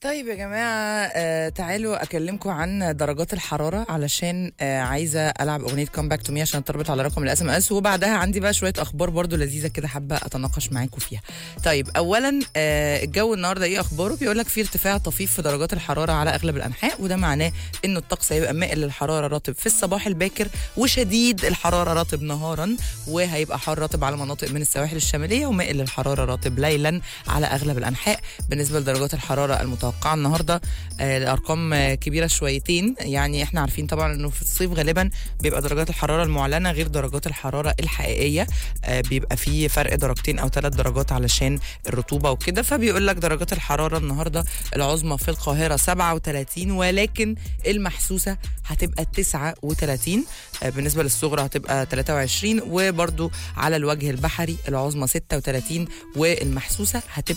طيب يا جماعة آه تعالوا أكلمكم عن درجات الحرارة علشان آه عايزة ألعب أغنية كوم باك تو مي عشان تربط على رقم الاس ام اس وبعدها عندي بقى شوية أخبار برضو لذيذة كده حابة أتناقش معاكم فيها. طيب أولا آه الجو النهاردة إيه أخباره؟ بيقول لك في ارتفاع طفيف في درجات الحرارة على أغلب الأنحاء وده معناه إنه الطقس هيبقى مائل للحرارة رطب في الصباح الباكر وشديد الحرارة رطب نهارا وهيبقى حار رطب على مناطق من السواحل الشمالية ومائل للحرارة رطب ليلا على أغلب الأنحاء بالنسبة لدرجات الحرارة المتوقعة النهارده آه الارقام آه كبيره شويتين يعني احنا عارفين طبعا انه في الصيف غالبا بيبقى درجات الحراره المعلنه غير درجات الحراره الحقيقيه آه بيبقى في فرق درجتين او ثلاث درجات علشان الرطوبه وكده فبيقول لك درجات الحراره النهارده العظمى في القاهره 37 ولكن المحسوسه هتبقى 39 آه بالنسبه للصغرى هتبقى 23 وبرده على الوجه البحري العظمى 36 والمحسوسه هتبقى